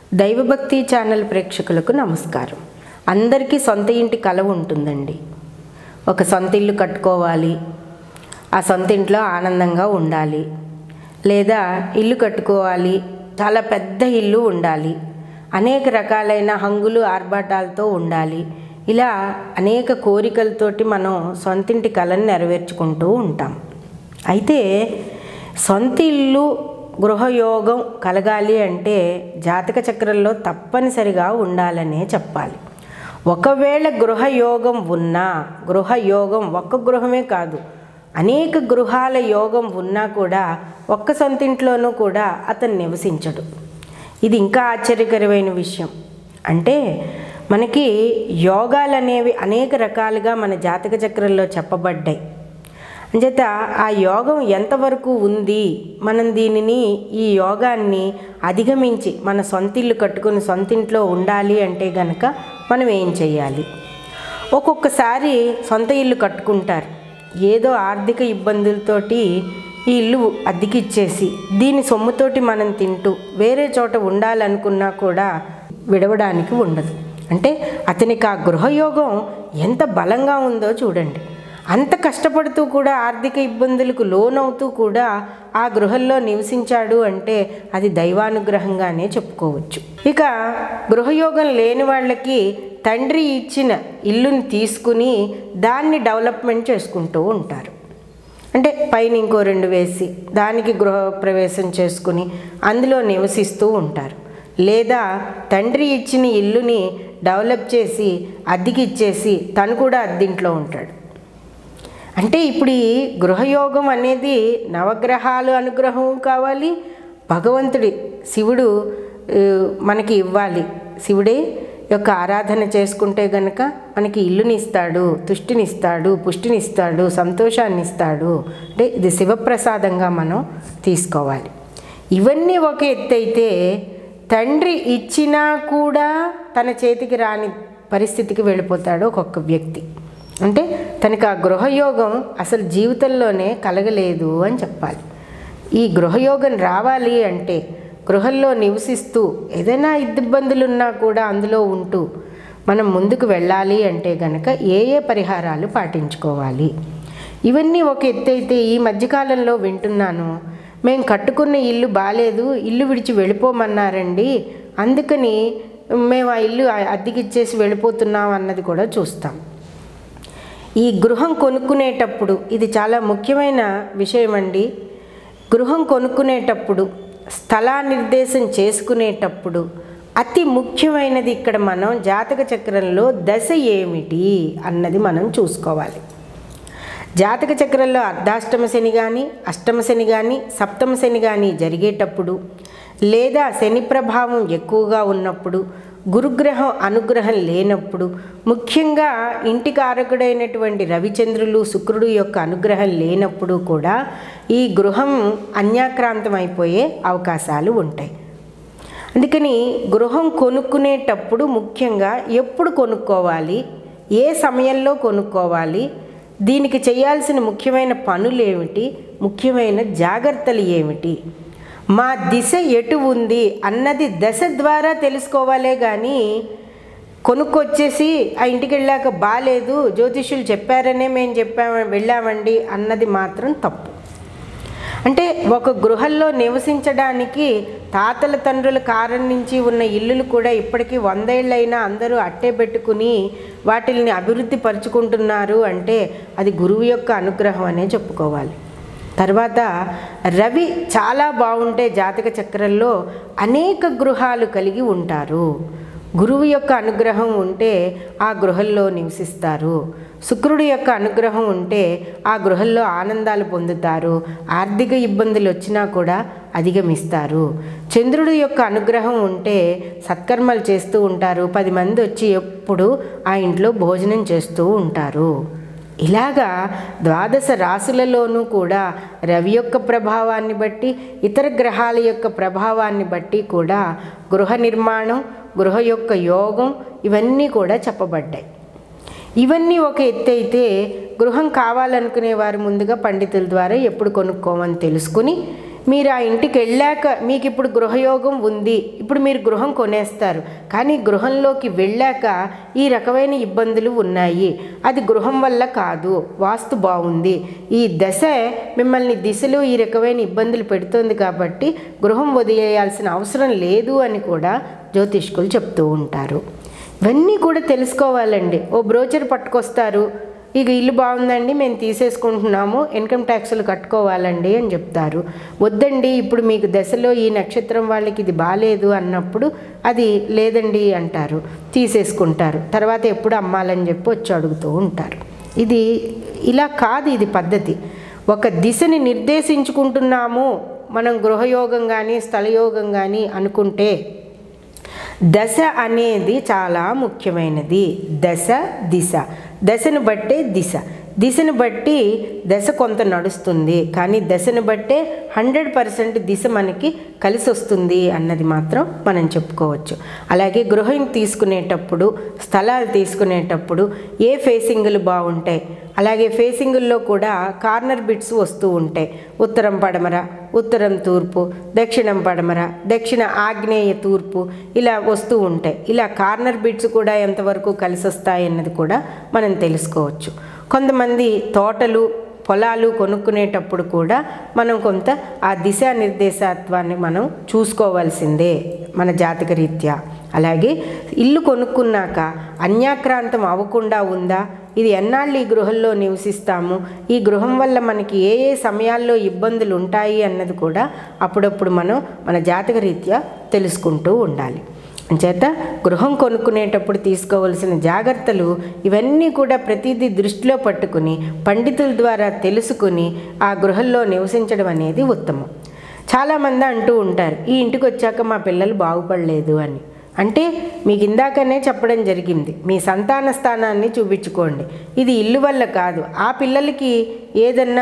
దైవభక్తి ఛానల్ ప్రేక్షకులకు నమస్కారం అందరికీ సొంత ఇంటి కల ఉంటుందండి ఒక సొంత ఇల్లు కట్టుకోవాలి ఆ సొంత ఇంట్లో ఆనందంగా ఉండాలి లేదా ఇల్లు కట్టుకోవాలి చాలా పెద్ద ఇల్లు ఉండాలి అనేక రకాలైన హంగులు ఆర్భాటాలతో ఉండాలి ఇలా అనేక కోరికలతోటి మనం సొంతింటి కళను నెరవేర్చుకుంటూ ఉంటాం అయితే సొంత ఇల్లు గృహయోగం కలగాలి అంటే జాతక చక్రంలో తప్పనిసరిగా ఉండాలనే చెప్పాలి ఒకవేళ గృహయోగం ఉన్నా గృహయోగం ఒక్క గృహమే కాదు అనేక గృహాల యోగం ఉన్నా కూడా ఒక్క సొంతింట్లోనూ కూడా అతను నివసించడు ఇది ఇంకా ఆశ్చర్యకరమైన విషయం అంటే మనకి యోగాలు అనేవి అనేక రకాలుగా మన జాతక చక్రంలో చెప్పబడ్డాయి అంచేత ఆ యోగం ఎంతవరకు ఉంది మనం దీనిని ఈ యోగాన్ని అధిగమించి మన సొంతిల్లు కట్టుకుని సొంతింట్లో ఉండాలి అంటే గనక మనం ఏం చేయాలి ఒక్కొక్కసారి సొంత ఇల్లు కట్టుకుంటారు ఏదో ఆర్థిక ఇబ్బందులతోటి ఈ ఇల్లు అద్దెకిచ్చేసి దీని సొమ్ముతోటి మనం తింటూ వేరే చోట ఉండాలనుకున్నా కూడా విడవడానికి ఉండదు అంటే అతనికి ఆ గృహయోగం ఎంత బలంగా ఉందో చూడండి అంత కష్టపడుతూ కూడా ఆర్థిక ఇబ్బందులకు లోనవుతూ కూడా ఆ గృహంలో నివసించాడు అంటే అది దైవానుగ్రహంగానే చెప్పుకోవచ్చు ఇక గృహయోగం లేని వాళ్ళకి తండ్రి ఇచ్చిన ఇల్లుని తీసుకుని దాన్ని డెవలప్మెంట్ చేసుకుంటూ ఉంటారు అంటే పైన ఇంకో రెండు వేసి దానికి గృహ ప్రవేశం చేసుకుని అందులో నివసిస్తూ ఉంటారు లేదా తండ్రి ఇచ్చిన ఇల్లుని డెవలప్ చేసి అద్దెకి ఇచ్చేసి తను కూడా అద్దింట్లో ఉంటాడు అంటే ఇప్పుడు ఈ గృహయోగం అనేది నవగ్రహాలు అనుగ్రహం కావాలి భగవంతుడి శివుడు ఆ, మనకి ఇవ్వాలి శివుడే యొక్క ఆరాధన చేసుకుంటే గనక మనకి ఇల్లుని ఇస్తాడు తుష్టిని ఇస్తాడు పుష్టిని ఇస్తాడు సంతోషాన్ని ఇస్తాడు అంటే ఇది శివప్రసాదంగా మనం తీసుకోవాలి ఇవన్నీ ఒక ఎత్తు అయితే తండ్రి ఇచ్చినా కూడా తన చేతికి రాని పరిస్థితికి వెళ్ళిపోతాడు ఒక్కొక్క వ్యక్తి అంటే తనకి ఆ గృహయోగం అసలు జీవితంలోనే కలగలేదు అని చెప్పాలి ఈ గృహయోగం రావాలి అంటే గృహంలో నివసిస్తూ ఏదైనా ఇబ్బందులు ఉన్నా కూడా అందులో ఉంటూ మనం ముందుకు వెళ్ళాలి అంటే గనక ఏ ఏ పరిహారాలు పాటించుకోవాలి ఇవన్నీ ఒక ఎత్తు అయితే ఈ మధ్యకాలంలో వింటున్నాను మేము కట్టుకున్న ఇల్లు బాగాలేదు ఇల్లు విడిచి వెళ్ళిపోమన్నారండి అందుకని మేము ఆ ఇల్లు అద్దెకిచ్చేసి వెళ్ళిపోతున్నాం అన్నది కూడా చూస్తాం ఈ గృహం కొనుక్కునేటప్పుడు ఇది చాలా ముఖ్యమైన విషయం అండి గృహం కొనుక్కునేటప్పుడు స్థలా నిర్దేశం చేసుకునేటప్పుడు అతి ముఖ్యమైనది ఇక్కడ మనం జాతక చక్రంలో దశ ఏమిటి అన్నది మనం చూసుకోవాలి జాతక చక్రంలో అర్ధాష్టమ శని కానీ అష్టమ శని కానీ సప్తమ శని కానీ జరిగేటప్పుడు లేదా శని ప్రభావం ఎక్కువగా ఉన్నప్పుడు గురుగ్రహం అనుగ్రహం లేనప్పుడు ముఖ్యంగా ఇంటి కారకుడైనటువంటి రవిచంద్రులు శుక్రుడు యొక్క అనుగ్రహం లేనప్పుడు కూడా ఈ గృహం అన్యాక్రాంతం అయిపోయే అవకాశాలు ఉంటాయి అందుకని గృహం కొనుక్కునేటప్పుడు ముఖ్యంగా ఎప్పుడు కొనుక్కోవాలి ఏ సమయంలో కొనుక్కోవాలి దీనికి చేయాల్సిన ముఖ్యమైన పనులు ఏమిటి ముఖ్యమైన జాగ్రత్తలు ఏమిటి మా దిశ ఎటు ఉంది అన్నది దశ ద్వారా తెలుసుకోవాలే కానీ కొనుక్కొచ్చేసి ఆ ఇంటికి వెళ్ళాక బాగాలేదు జ్యోతిష్యులు చెప్పారనే మేము చెప్పామ వెళ్ళామండి అన్నది మాత్రం తప్పు అంటే ఒక గృహంలో నివసించడానికి తాతల తండ్రుల కారం నుంచి ఉన్న ఇల్లులు కూడా ఇప్పటికీ వందేళ్ళైనా అందరూ అట్టే పెట్టుకుని వాటిని అభివృద్ధి పరుచుకుంటున్నారు అంటే అది గురువు యొక్క అనుగ్రహం అనే చెప్పుకోవాలి తర్వాత రవి చాలా బాగుంటే జాతక చక్రంలో అనేక గృహాలు కలిగి ఉంటారు గురువు యొక్క అనుగ్రహం ఉంటే ఆ గృహంలో నివసిస్తారు శుక్రుడి యొక్క అనుగ్రహం ఉంటే ఆ గృహంలో ఆనందాలు పొందుతారు ఆర్థిక ఇబ్బందులు వచ్చినా కూడా అధిగమిస్తారు చంద్రుడి యొక్క అనుగ్రహం ఉంటే సత్కర్మలు చేస్తూ ఉంటారు పది మంది వచ్చి ఎప్పుడు ఆ ఇంట్లో భోజనం చేస్తూ ఉంటారు ఇలాగా ద్వాదశ రాశులలోనూ కూడా రవి యొక్క ప్రభావాన్ని బట్టి ఇతర గ్రహాల యొక్క ప్రభావాన్ని బట్టి కూడా గృహ నిర్మాణం గృహ యొక్క యోగం ఇవన్నీ కూడా చెప్పబడ్డాయి ఇవన్నీ ఒక ఎత్తు అయితే గృహం కావాలనుకునే వారు ముందుగా పండితుల ద్వారా ఎప్పుడు కొనుక్కోమని తెలుసుకుని మీరు ఆ ఇంటికి వెళ్ళాక మీకు ఇప్పుడు గృహయోగం ఉంది ఇప్పుడు మీరు గృహం కొనేస్తారు కానీ గృహంలోకి వెళ్ళాక ఈ రకమైన ఇబ్బందులు ఉన్నాయి అది గృహం వల్ల కాదు వాస్తు బాగుంది ఈ దశ మిమ్మల్ని దిశలో ఈ రకమైన ఇబ్బందులు పెడుతోంది కాబట్టి గృహం వదిలేయాల్సిన అవసరం లేదు అని కూడా జ్యోతిష్కులు చెప్తూ ఉంటారు ఇవన్నీ కూడా తెలుసుకోవాలండి ఓ బ్రోచర్ పట్టుకొస్తారు ఇక ఇల్లు బాగుందండి మేము తీసేసుకుంటున్నాము ఇన్కమ్ ట్యాక్స్లు కట్టుకోవాలండి అని చెప్తారు వద్దండి ఇప్పుడు మీకు దశలో ఈ నక్షత్రం వాళ్ళకి ఇది బాగాలేదు అన్నప్పుడు అది లేదండి అంటారు తీసేసుకుంటారు తర్వాత ఎప్పుడు అమ్మాలని చెప్పి వచ్చి అడుగుతూ ఉంటారు ఇది ఇలా కాదు ఇది పద్ధతి ఒక దిశని నిర్దేశించుకుంటున్నాము మనం గృహయోగం కానీ స్థలయోగం కానీ అనుకుంటే దశ అనేది చాలా ముఖ్యమైనది దశ దిశ దశను బట్టే దిశ దిశను బట్టి దశ కొంత నడుస్తుంది కానీ దశను బట్టే హండ్రెడ్ పర్సెంట్ దిశ మనకి కలిసి వస్తుంది అన్నది మాత్రం మనం చెప్పుకోవచ్చు అలాగే గృహం తీసుకునేటప్పుడు స్థలాలు తీసుకునేటప్పుడు ఏ ఫేసింగులు బాగుంటాయి అలాగే ఫేసింగుల్లో కూడా కార్నర్ బిట్స్ వస్తూ ఉంటాయి ఉత్తరం పడమర ఉత్తరం తూర్పు దక్షిణం పడమర దక్షిణ ఆగ్నేయ తూర్పు ఇలా వస్తూ ఉంటాయి ఇలా కార్నర్ బిట్స్ కూడా ఎంతవరకు కలిసి వస్తాయి అన్నది కూడా మనం తెలుసుకోవచ్చు కొంతమంది తోటలు పొలాలు కొనుక్కునేటప్పుడు కూడా మనం కొంత ఆ దిశా నిర్దేశత్వాన్ని మనం చూసుకోవాల్సిందే మన జాతక రీత్యా అలాగే ఇల్లు కొనుక్కున్నాక అన్యాక్రాంతం అవ్వకుండా ఉందా ఇది ఎన్నాళ్ళు ఈ గృహంలో నివసిస్తాము ఈ గృహం వల్ల మనకి ఏ ఏ సమయాల్లో ఇబ్బందులు ఉంటాయి అన్నది కూడా అప్పుడప్పుడు మనం మన జాతక రీత్యా తెలుసుకుంటూ ఉండాలి అంచేత గృహం కొనుక్కునేటప్పుడు తీసుకోవలసిన జాగ్రత్తలు ఇవన్నీ కూడా ప్రతిదీ దృష్టిలో పట్టుకుని పండితుల ద్వారా తెలుసుకుని ఆ గృహంలో నివసించడం అనేది ఉత్తమం చాలామంది అంటూ ఉంటారు ఈ ఇంటికి వచ్చాక మా పిల్లలు బాగుపడలేదు అని అంటే మీకు ఇందాకనే చెప్పడం జరిగింది మీ సంతాన స్థానాన్ని చూపించుకోండి ఇది ఇల్లు వల్ల కాదు ఆ పిల్లలకి ఏదన్నా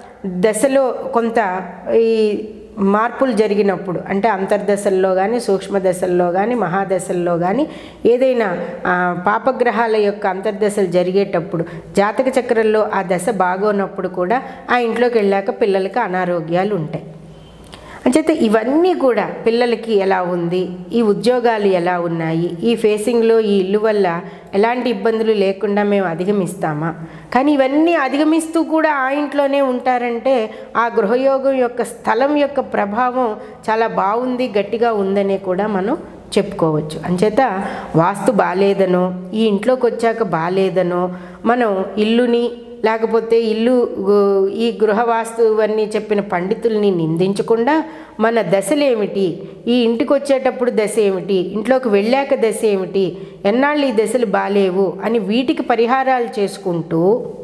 దశలో కొంత ఈ మార్పులు జరిగినప్పుడు అంటే అంతర్దశల్లో కానీ సూక్ష్మ దశల్లో కానీ మహాదశల్లో కానీ ఏదైనా ఆ, పాపగ్రహాల యొక్క అంతర్దశలు జరిగేటప్పుడు జాతక చక్రంలో ఆ దశ బాగోనప్పుడు కూడా ఆ ఇంట్లోకి వెళ్ళాక పిల్లలకి అనారోగ్యాలు ఉంటాయి అంచేత ఇవన్నీ కూడా పిల్లలకి ఎలా ఉంది ఈ ఉద్యోగాలు ఎలా ఉన్నాయి ఈ ఫేసింగ్లో ఈ ఇల్లు వల్ల ఎలాంటి ఇబ్బందులు లేకుండా మేము అధిగమిస్తామా కానీ ఇవన్నీ అధిగమిస్తూ కూడా ఆ ఇంట్లోనే ఉంటారంటే ఆ గృహయోగం యొక్క స్థలం యొక్క ప్రభావం చాలా బాగుంది గట్టిగా ఉందనే కూడా మనం చెప్పుకోవచ్చు అంచేత వాస్తు బాలేదనో ఈ ఇంట్లోకి వచ్చాక బాలేదనో మనం ఇల్లుని లేకపోతే ఇల్లు గు- ఈ గృహవాస్తు అన్నీ చెప్పిన పండితుల్ని నిందించకుండా మన దశలేమిటి ఈ ఇంటికి వచ్చేటప్పుడు దశ ఏమిటి ఇంట్లోకి వెళ్ళాక దశ ఏమిటి ఎన్నాళ్ళు ఈ దశలు బాలేవు అని వీటికి పరిహారాలు చేసుకుంటూ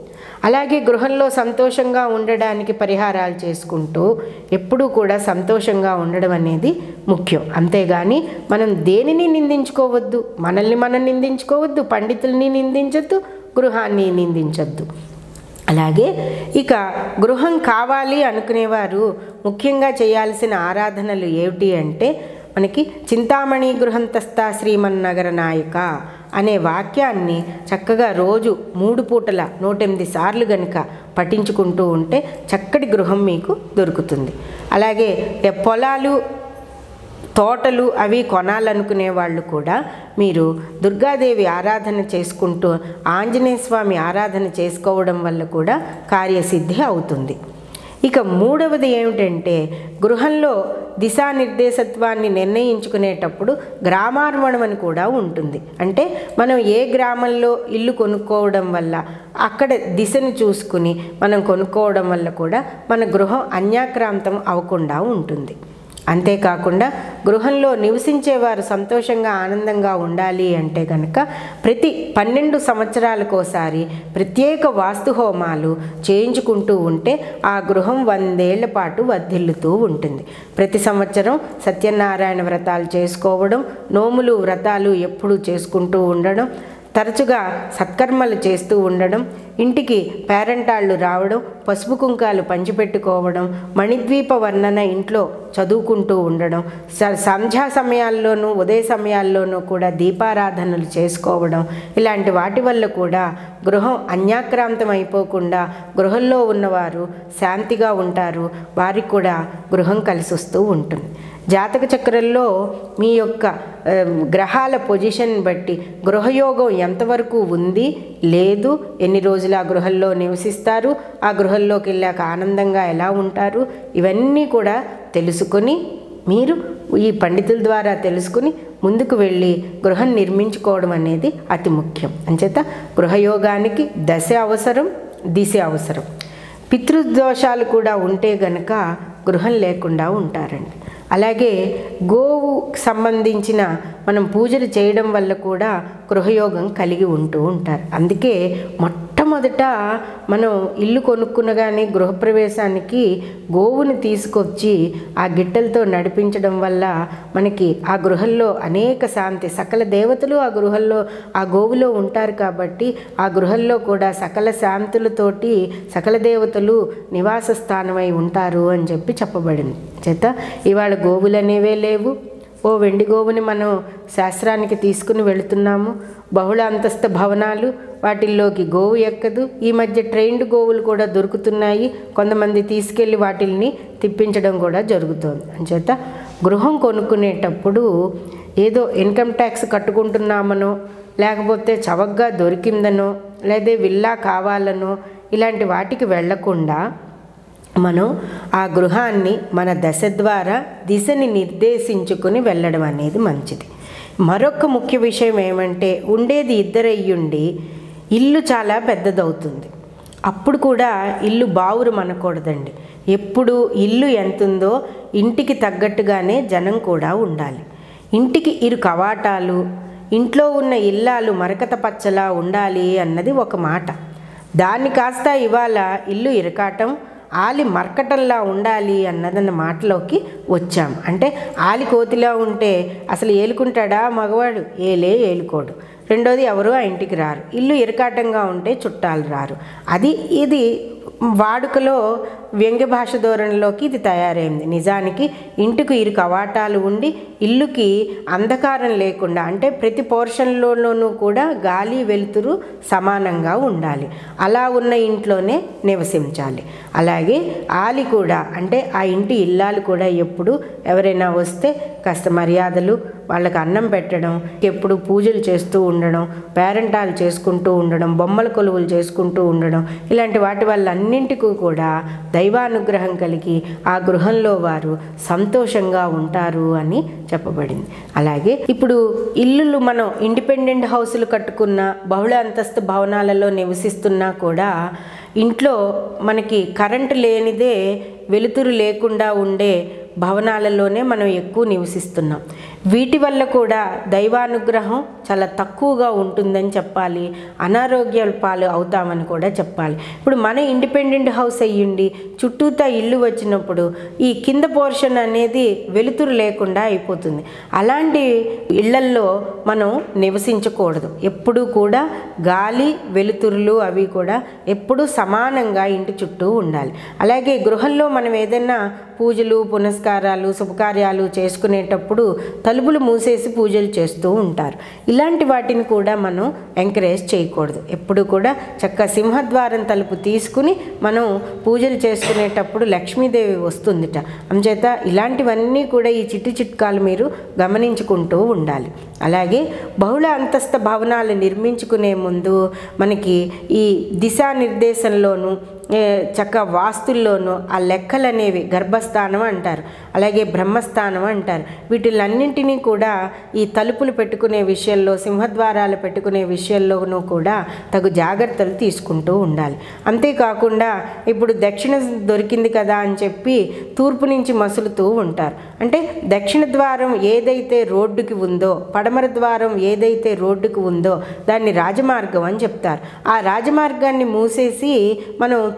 అలాగే గృహంలో సంతోషంగా ఉండడానికి పరిహారాలు చేసుకుంటూ ఎప్పుడూ కూడా సంతోషంగా ఉండడం అనేది ముఖ్యం అంతేగాని మనం దేనిని నిందించుకోవద్దు మనల్ని మనం నిందించుకోవద్దు పండితుల్ని నిందించొద్దు గృహాన్ని నిందించొద్దు అలాగే ఇక గృహం కావాలి అనుకునేవారు ముఖ్యంగా చేయాల్సిన ఆరాధనలు ఏమిటి అంటే మనకి చింతామణి గృహంతస్థ శ్రీమన్నగర నాయక అనే వాక్యాన్ని చక్కగా రోజు మూడు పూటల నూటెనిమిది సార్లు గనుక పఠించుకుంటూ ఉంటే చక్కటి గృహం మీకు దొరుకుతుంది అలాగే ఏ పొలాలు తోటలు అవి కొనాలనుకునే వాళ్ళు కూడా మీరు దుర్గాదేవి ఆరాధన చేసుకుంటూ ఆంజనేయ స్వామి ఆరాధన చేసుకోవడం వల్ల కూడా కార్యసిద్ధి అవుతుంది ఇక మూడవది ఏమిటంటే గృహంలో దిశానిర్దేశత్వాన్ని నిర్ణయించుకునేటప్పుడు గ్రామార్వణం అని కూడా ఉంటుంది అంటే మనం ఏ గ్రామంలో ఇల్లు కొనుక్కోవడం వల్ల అక్కడ దిశను చూసుకుని మనం కొనుక్కోవడం వల్ల కూడా మన గృహం అన్యాక్రాంతం అవ్వకుండా ఉంటుంది అంతేకాకుండా గృహంలో నివసించేవారు సంతోషంగా ఆనందంగా ఉండాలి అంటే కనుక ప్రతి పన్నెండు సంవత్సరాలకోసారి ప్రత్యేక వాస్తు హోమాలు చేయించుకుంటూ ఉంటే ఆ గృహం వందేళ్ల పాటు వర్ధిల్లుతూ ఉంటుంది ప్రతి సంవత్సరం సత్యనారాయణ వ్రతాలు చేసుకోవడం నోములు వ్రతాలు ఎప్పుడూ చేసుకుంటూ ఉండడం తరచుగా సత్కర్మలు చేస్తూ ఉండడం ఇంటికి పేరెంటాళ్ళు రావడం పసుపు కుంకాలు పంచిపెట్టుకోవడం మణిద్వీప వర్ణన ఇంట్లో చదువుకుంటూ ఉండడం స- సంధ్యా సమయాల్లోనూ ఉదయ సమయాల్లోనూ కూడా దీపారాధనలు చేసుకోవడం ఇలాంటి వాటి వల్ల కూడా గృహం అన్యాక్రాంతం అయిపోకుండా గృహంలో ఉన్నవారు శాంతిగా ఉంటారు వారికి కూడా గృహం కలిసి వస్తూ ఉంటుంది జాతక చక్రంలో మీ యొక్క ఆ, గ్రహాల పొజిషన్ బట్టి గృహయోగం ఎంతవరకు ఉంది లేదు ఎన్ని రోజులు ఆ గృహంలో నివసిస్తారు ఆ గృహంలోకి వెళ్ళాక ఆనందంగా ఎలా ఉంటారు ఇవన్నీ కూడా తెలుసుకొని మీరు ఈ పండితుల ద్వారా తెలుసుకుని ముందుకు వెళ్ళి గృహం నిర్మించుకోవడం అనేది అతి ముఖ్యం అంచేత గృహయోగానికి దశ అవసరం దిశ అవసరం పితృదోషాలు కూడా ఉంటే గనక గృహం లేకుండా ఉంటారండి అలాగే గోవుకు సంబంధించిన మనం పూజలు చేయడం వల్ల కూడా గృహయోగం కలిగి ఉంటూ ఉంటారు అందుకే మొట్టమొదట మనం ఇల్లు కొనుక్కునగానే గృహప్రవేశానికి గోవుని తీసుకొచ్చి ఆ గిట్టెలతో నడిపించడం వల్ల మనకి ఆ గృహంలో అనేక శాంతి సకల దేవతలు ఆ గృహంలో ఆ గోవులో ఉంటారు కాబట్టి ఆ గృహంలో కూడా సకల శాంతులతోటి సకల దేవతలు నివాస స్థానమై ఉంటారు అని చెప్పి చెప్పబడింది చేత ఇవాళ గోవులు అనేవే లేవు ఓ వెండి గోవుని మనం శాస్త్రానికి తీసుకుని వెళుతున్నాము బహుళ అంతస్తు భవనాలు వాటిల్లోకి గోవు ఎక్కదు ఈ మధ్య ట్రైన్డ్ గోవులు కూడా దొరుకుతున్నాయి కొంతమంది తీసుకెళ్ళి వాటిల్ని తిప్పించడం కూడా జరుగుతోంది అంచేత గృహం కొనుక్కునేటప్పుడు ఏదో ఇన్కమ్ ట్యాక్స్ కట్టుకుంటున్నామనో లేకపోతే చవకగా దొరికిందనో లేదా విల్లా కావాలనో ఇలాంటి వాటికి వెళ్లకుండా మనం ఆ గృహాన్ని మన దశ ద్వారా దిశని నిర్దేశించుకుని వెళ్ళడం అనేది మంచిది మరొక ముఖ్య విషయం ఏమంటే ఉండేది ఇద్దరయ్యుండి ఇల్లు చాలా పెద్దదవుతుంది అప్పుడు కూడా ఇల్లు బావురు మనకూడదండి ఎప్పుడు ఇల్లు ఎంతుందో ఇంటికి తగ్గట్టుగానే జనం కూడా ఉండాలి ఇంటికి ఇరు కవాటాలు ఇంట్లో ఉన్న ఇల్లాలు మరకత పచ్చలా ఉండాలి అన్నది ఒక మాట దాన్ని కాస్త ఇవాళ ఇల్లు ఇరకాటం ఆలి మర్కటంలా ఉండాలి అన్నదన్న మాటలోకి వచ్చాం అంటే ఆలి కోతిలా ఉంటే అసలు ఏలుకుంటాడా మగవాడు ఏలే ఏలుకోడు రెండోది ఎవరు ఆ ఇంటికి రారు ఇల్లు ఇరకాటంగా ఉంటే చుట్టాలు రారు అది ఇది వాడుకలో వ్యంగ్య భాష ధోరణిలోకి ఇది తయారైంది నిజానికి ఇంటికి ఇరు కవాటాలు ఉండి ఇల్లుకి అంధకారం లేకుండా అంటే ప్రతి పోర్షన్లోనూ కూడా గాలి వెలుతురు సమానంగా ఉండాలి అలా ఉన్న ఇంట్లోనే నివసించాలి అలాగే ఆలి కూడా అంటే ఆ ఇంటి ఇల్లాలు కూడా ఎప్పుడు ఎవరైనా వస్తే కాస్త మర్యాదలు వాళ్ళకి అన్నం పెట్టడం ఎప్పుడు పూజలు చేస్తూ ఉండడం పేరెంటాలు చేసుకుంటూ ఉండడం బొమ్మల కొలువులు చేసుకుంటూ ఉండడం ఇలాంటి వాటి వల్ల అన్నింటికీ కూడా దైవానుగ్రహం కలిగి ఆ గృహంలో వారు సంతోషంగా ఉంటారు అని చెప్పబడింది అలాగే ఇప్పుడు ఇల్లులు మనం ఇండిపెండెంట్ హౌసులు కట్టుకున్న బహుళ అంతస్తు భవనాలలో నివసిస్తున్నా కూడా ఇంట్లో మనకి కరెంటు లేనిదే వెలుతురు లేకుండా ఉండే భవనాలలోనే మనం ఎక్కువ నివసిస్తున్నాం వీటి వల్ల కూడా దైవానుగ్రహం చాలా తక్కువగా ఉంటుందని చెప్పాలి అనారోగ్యాల పాలు అవుతామని కూడా చెప్పాలి ఇప్పుడు మన ఇండిపెండెంట్ హౌస్ అయ్యుండి చుట్టూతా ఇల్లు వచ్చినప్పుడు ఈ కింద పోర్షన్ అనేది వెలుతురు లేకుండా అయిపోతుంది అలాంటి ఇళ్లల్లో మనం నివసించకూడదు ఎప్పుడూ కూడా గాలి వెలుతురులు అవి కూడా ఎప్పుడూ సమానంగా ఇంటి చుట్టూ ఉండాలి అలాగే గృహంలో మనం ఏదైనా పూజలు పునస్కారాలు శుభకార్యాలు చేసుకునేటప్పుడు తలుపులు మూసేసి పూజలు చేస్తూ ఉంటారు ఇలాంటి వాటిని కూడా మనం ఎంకరేజ్ చేయకూడదు ఎప్పుడు కూడా చక్క సింహద్వారం తలుపు తీసుకుని మనం పూజలు చేసుకునేటప్పుడు లక్ష్మీదేవి వస్తుందిట అంచేత ఇలాంటివన్నీ కూడా ఈ చిట్టి చిట్కాలు మీరు గమనించుకుంటూ ఉండాలి అలాగే బహుళ అంతస్తు భవనాలు నిర్మించుకునే ముందు మనకి ఈ దిశానిర్దేశంలోనూ ఏ, చక్క వాస్తుల్లోనూ ఆ లెక్కలు అనేవి గర్భస్థానం అంటారు అలాగే బ్రహ్మస్థానం అంటారు వీటిలన్నింటినీ కూడా ఈ తలుపులు పెట్టుకునే విషయంలో సింహద్వారాలు పెట్టుకునే విషయంలోనూ కూడా తగు జాగ్రత్తలు తీసుకుంటూ ఉండాలి అంతేకాకుండా ఇప్పుడు దక్షిణ దొరికింది కదా అని చెప్పి తూర్పు నుంచి మసులుతూ ఉంటారు అంటే దక్షిణ ద్వారం ఏదైతే రోడ్డుకి ఉందో పడమర ద్వారం ఏదైతే రోడ్డుకి ఉందో దాన్ని రాజమార్గం అని చెప్తారు ఆ రాజమార్గాన్ని మూసేసి మనం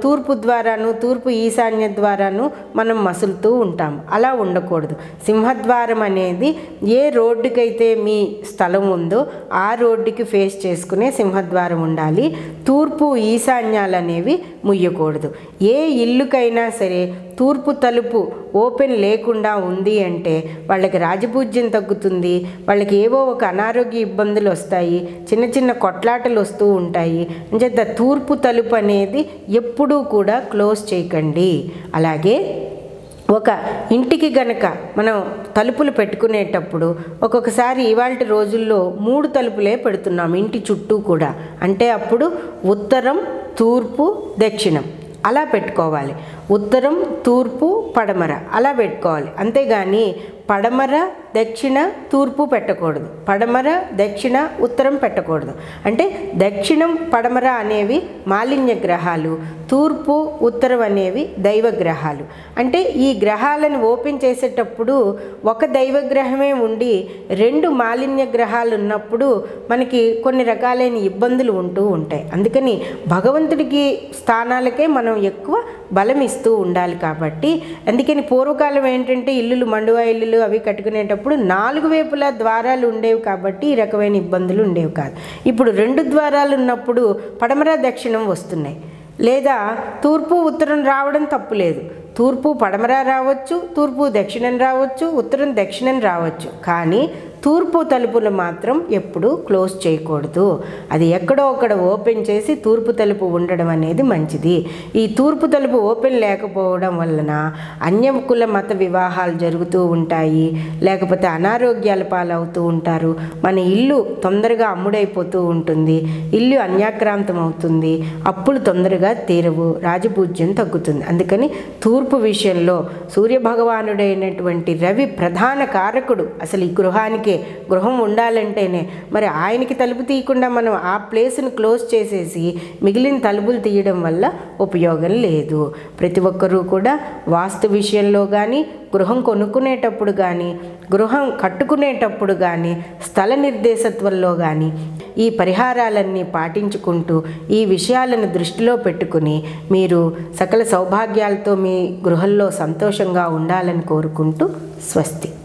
తూర్పు ద్వారాను తూర్పు ఈశాన్య ద్వారాను మనం మసులుతూ ఉంటాం అలా ఉండకూడదు సింహద్వారం అనేది ఏ రోడ్డుకైతే మీ స్థలం ఉందో ఆ రోడ్డుకి ఫేస్ చేసుకునే సింహద్వారం ఉండాలి తూర్పు ఈశాన్యాలు అనేవి ముయ్యకూడదు ఏ ఇల్లుకైనా సరే తూర్పు తలుపు ఓపెన్ లేకుండా ఉంది అంటే వాళ్ళకి రాజపూజ్యం తగ్గుతుంది వాళ్ళకి ఏవో ఒక అనారోగ్య ఇబ్బందులు వస్తాయి చిన్న చిన్న కొట్లాటలు వస్తూ ఉంటాయి అంచేత తూర్పు తలుపు అనేది ఎప్పుడూ కూడా క్లోజ్ చేయకండి అలాగే ఒక ఇంటికి గనక మనం తలుపులు పెట్టుకునేటప్పుడు ఒక్కొక్కసారి ఇవాళ రోజుల్లో మూడు తలుపులే పెడుతున్నాం ఇంటి చుట్టూ కూడా అంటే అప్పుడు ఉత్తరం తూర్పు దక్షిణం అలా పెట్టుకోవాలి ఉత్తరం తూర్పు పడమర అలా పెట్టుకోవాలి అంతేగాని పడమర దక్షిణ తూర్పు పెట్టకూడదు పడమర దక్షిణ ఉత్తరం పెట్టకూడదు అంటే దక్షిణం పడమర అనేవి మాలిన్య గ్రహాలు తూర్పు ఉత్తరం అనేవి దైవ గ్రహాలు అంటే ఈ గ్రహాలను ఓపెన్ చేసేటప్పుడు ఒక దైవ గ్రహమే ఉండి రెండు మాలిన్య గ్రహాలు ఉన్నప్పుడు మనకి కొన్ని రకాలైన ఇబ్బందులు ఉంటూ ఉంటాయి అందుకని భగవంతుడికి స్థానాలకే మనం ఎక్కువ బలం ఇస్తూ ఉండాలి కాబట్టి అందుకని పూర్వకాలం ఏంటంటే ఇల్లులు మండువా ఇల్లులు అవి కట్టుకునేటప్పుడు నాలుగు వైపులా ద్వారాలు ఉండేవి కాబట్టి ఈ రకమైన ఇబ్బందులు ఉండేవి కాదు ఇప్పుడు రెండు ద్వారాలు ఉన్నప్పుడు పడమర దక్షిణం వస్తున్నాయి లేదా తూర్పు ఉత్తరం రావడం తప్పు లేదు తూర్పు పడమర రావచ్చు తూర్పు దక్షిణం రావచ్చు ఉత్తరం దక్షిణం రావచ్చు కానీ తూర్పు తలుపులు మాత్రం ఎప్పుడూ క్లోజ్ చేయకూడదు అది ఎక్కడో అక్కడ ఓపెన్ చేసి తూర్పు తలుపు ఉండడం అనేది మంచిది ఈ తూర్పు తలుపు ఓపెన్ లేకపోవడం వలన అన్యకుల మత వివాహాలు జరుగుతూ ఉంటాయి లేకపోతే అనారోగ్యాల పాలవుతూ ఉంటారు మన ఇల్లు తొందరగా అమ్ముడైపోతూ ఉంటుంది ఇల్లు అన్యాక్రాంతం అవుతుంది అప్పులు తొందరగా తీరవు రాజపూజ్యం తగ్గుతుంది అందుకని తూర్పు విషయంలో సూర్యభగవానుడైనటువంటి రవి ప్రధాన కారకుడు అసలు ఈ గృహానికి గృహం ఉండాలంటేనే మరి ఆయనకి తలుపు తీయకుండా మనం ఆ ప్లేస్ని క్లోజ్ చేసేసి మిగిలిన తలుపులు తీయడం వల్ల ఉపయోగం లేదు ప్రతి ఒక్కరూ కూడా వాస్తు విషయంలో కానీ గృహం కొనుక్కునేటప్పుడు కానీ గృహం కట్టుకునేటప్పుడు కానీ స్థల నిర్దేశత్వంలో కానీ ఈ పరిహారాలన్నీ పాటించుకుంటూ ఈ విషయాలను దృష్టిలో పెట్టుకుని మీరు సకల సౌభాగ్యాలతో మీ గృహంలో సంతోషంగా ఉండాలని కోరుకుంటూ స్వస్తి